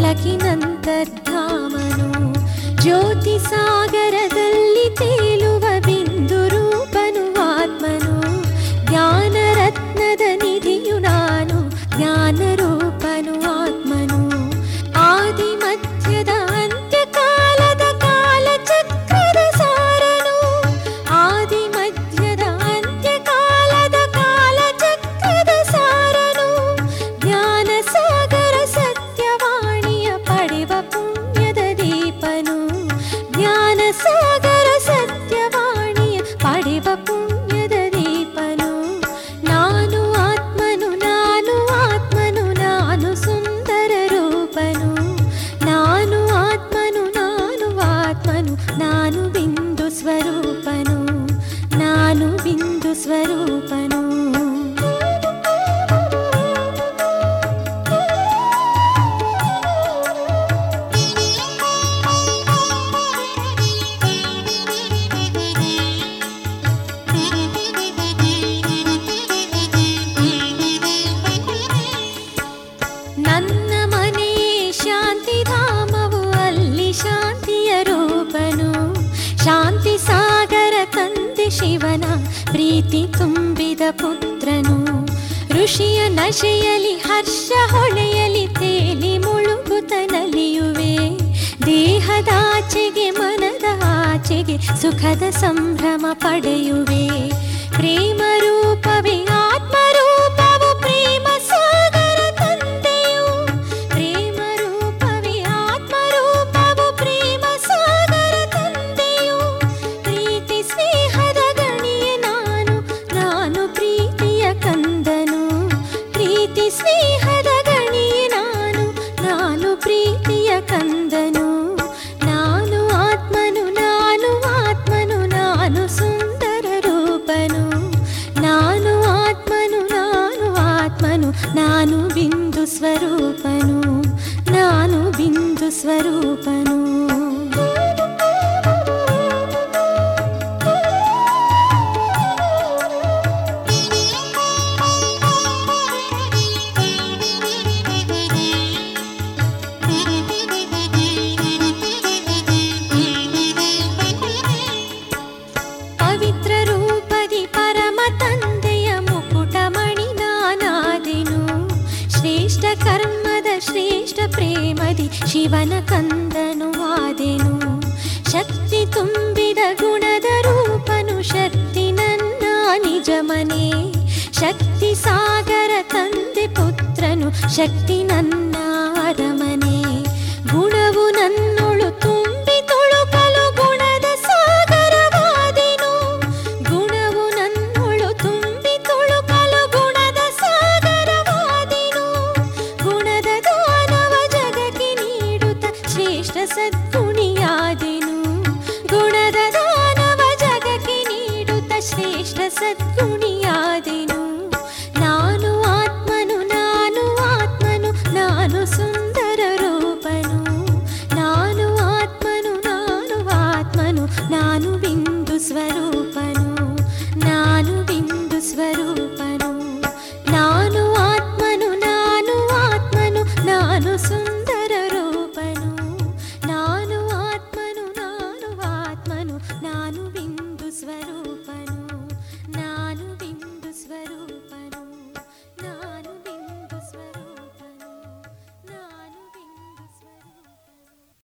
ಬೆಳಕಿನಂತರ್ಧಾಮನು ಜ್ಯೋತಿ ಸಾಗರದಲ್ಲಿ ತೇಲುವ ಬಿಂದು ರೂಪನು ಆತ್ಮನು ಜ್ಞಾನ ರತ್ನದ ನಿಧಿಯು ನಾನು ಜ್ಞಾನ ರೂಪನು ಆತ್ಮನು ಆದಿ ಮಧ್ಯದ ಅಂತ್ಯಕಾಲದ ಕಾಲಚಕ್ರದ ಸಾರನು ಆದಿ ಮಧ್ಯದ ಅಂತ್ಯಕಾಲದ ಕಾಲಚಕ್ರದ ಸಾರನು ಜ್ಞಾನ ಸಾಗರ ಸತ್ಯವಾಣಿಯ ಪಡೆವ ಪುಣ್ಯದ ದೀಪನು ಜ್ಞಾನ ಸಾಗರ ಸತ್ಯವಾಣಿಯ ಪಡೆವ ಪುಣ್ಯದ ದೀಪನು ನಾನು ಆತ್ಮನು ನಾನು ಆತ್ಮನು ನಾನು ಸುಂದರ ರೂಪನು ನಾನು ಆತ್ಮನು ನಾನು ಆತ್ಮನು ನಾನು ಬಿಂದು ಸ್ವರೂಪನು ನಾನು ಬಿಂದು ಸ್ವರೂಪನು ನನ್ನ ಮನೆ ಶಾಂತಿಧಾಮವು ಅಲ್ಲಿ ಶಾಂತಿಯ ರೂಪನು ಶಾಂತಿ ಸಾಗರ ತಂದೆ ಶಿವನ ಪ್ರೀತಿ ತುಂಬಿದ ಪುತ್ರನು ಋಷಿಯ ನಶೆಯಲಿ ಹರ್ಷ ಹೊಳೆಯಲಿ ತೇಲಿ ಮುಳುಗುತ್ತ ನಲಿಯುವೆ ದೇಹದಾಚೆಗೆ ಮನದ ಆಚೆಗೆ ಸುಖದ ಸಂಭ್ರಮ ಪಡೆಯುವೆ ಪ್ರೇಮ ರೂಪವೇ ಆತ್ಮರೂಪವು ಪ್ರೇಮ ಸಾಗರ ತಂದೆಯು ಪ್ರೇಮ ರೂಪವೇ ಆತ್ಮರೂಪವು ಪ್ರೇಮ ಸಾಗರ ತಂದೆಯು ಪ್ರೀತಿ ಸ್ನೇಹದ ಗಣಿಯೇ ನಾನು ನಾನು ಪ್ರೀತಿಯ ಕಂದನು ಪ್ರೀತಿ ಸ್ನೇಹದ ಗಣಿಯೇ ನಾನು ನಾನು ಪ್ರೀತಿಯ ಕಂದನು ನಾನು ಆತ್ಮನು ನಾನು ಆತ್ಮನು ನಾನು ಸುಂದರ ರೂಪನು ನಾನು ಆತ್ಮನು ನಾನು ಆತ್ಮನು ನಾನು ಬಿಂದು ಸ್ವರೂಪನು ನಾನು ಬಿಂದು ಸ್ವರೂಪನು ಪವಿತ್ರ ರೂಪದಿ ಪರಮ ತಂದೆಯ ಮುಕುಟಮಣಿ ನಾನಾದೆನು ಶ್ರೇಷ್ಠ ಕರ್ಮದ ಶ್ರೇಷ್ಠ ಪ್ರೇಮದಿ ಶಿವನ ಕಂದನು ಆದೆನು ಶಕ್ತಿ ತುಂಬಿದ ಗುಣದ ರೂಪನು ಶಕ್ತಿ ನನ್ನ ನಿಜ ಮನೆ ಶಕ್ತಿ ಸಾಗರ ತಂದೆ ಪುತ್ರನು ಶಕ್ತಿ ನನ್ನ ಅರಮನೆ ಗುಣವು ನನ್ನೊಳು ತುಂಬಿ ತುಳುಕಲು ಗುಣದ ಸಾಗರವಾದೆನು ಗುಣವು ನನ್ನೊಳು ತುಂಬಿ ತುಳುಕಲು ಗುಣದ ಸಾಗರವಾದೆನು ಗುಣದ ದಾನವ ಜಗಕ್ಕೆ ನೀಡುತ್ತ ಶ್ರೇಷ್ಠ ಸದ್ಗುಣಿಯಾದೆನು ಗುಣದ ದಾನವ ಜಗಕ್ಕೆ ನೀಡುತ್ತ ಶ್ರೇಷ್ಠ ಸದ್ಗುಣಿಯಾದೆನು ನಾನು ಆತ್ಮನು ನಾನು ಆತ್ಮನು ನಾನು ಸುಂದರ